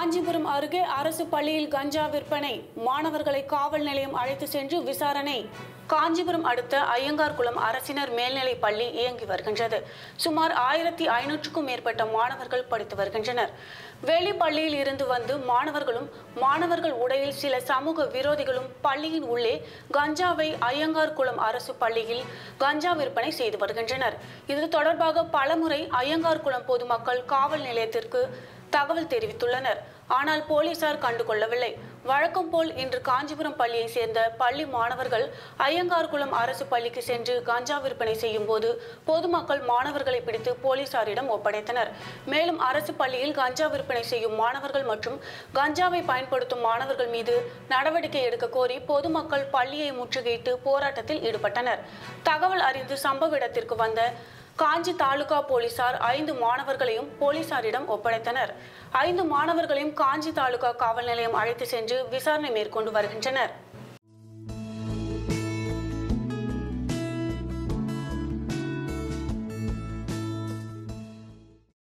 காஞ்சிபுரம் அருகே அரசு பள்ளியில் கஞ்சா விற்பனை மாணவர்களை காவல் நிலையம் அழைத்து சென்று விசாரணை காஞ்சிபுரம் அடுத்த ஐயங்கார்குளம் அரசினர் மேல்நிலைப் பள்ளி இயங்கி வருகின்றது சுமார் ஆயிரத்தி ஐநூற்றுக்கும் மேற்பட்ட மாணவர்கள் படித்து வருகின்றனர் வெளி பள்ளியில் இருந்து வந்து மாணவர்களும் மாணவர்கள் உடையில் சில சமூக விரோதிகளும் பள்ளியின் உள்ளே கஞ்சாவை ஐயங்கார்குளம் அரசு பள்ளியில் கஞ்சா விற்பனை செய்து வருகின்றனர் இது தொடர்பாக பலமுறை ஐயங்கார்குளம் பொதுமக்கள் காவல் நிலையத்திற்கு தகவல் தெரிவித்துள்ளனர் ஆனால் போலீசார் கண்டுகொள்ளவில்லை வழக்கம் போல் இன்று காஞ்சிபுரம் பள்ளியை சேர்ந்த பள்ளி மாணவர்கள் ஐயங்கார்குளம் அரசு பள்ளிக்கு சென்று கஞ்சா விற்பனை செய்யும் போது பொதுமக்கள் மாணவர்களை பிடித்து போலீசாரிடம் ஒப்படைத்தனர் மேலும் அரசு பள்ளியில் கஞ்சா விற்பனை செய்யும் மாணவர்கள் மற்றும் கஞ்சாவை பயன்படுத்தும் மாணவர்கள் மீது நடவடிக்கை எடுக்க கோரி பொதுமக்கள் பள்ளியை முற்றுகையிட்டு போராட்டத்தில் ஈடுபட்டனர் தகவல் அறிந்து சம்பவ இடத்திற்கு வந்த காஞ்சி தாலுகா போலீசார் ஐந்து மாணவர்களையும் போலீசாரிடம் ஒப்படைத்தனர் ஐந்து மாணவர்களையும் காஞ்சி தாலுகா காவல் நிலையம் அழைத்து சென்று விசாரணை மேற்கொண்டு வருகின்றனர்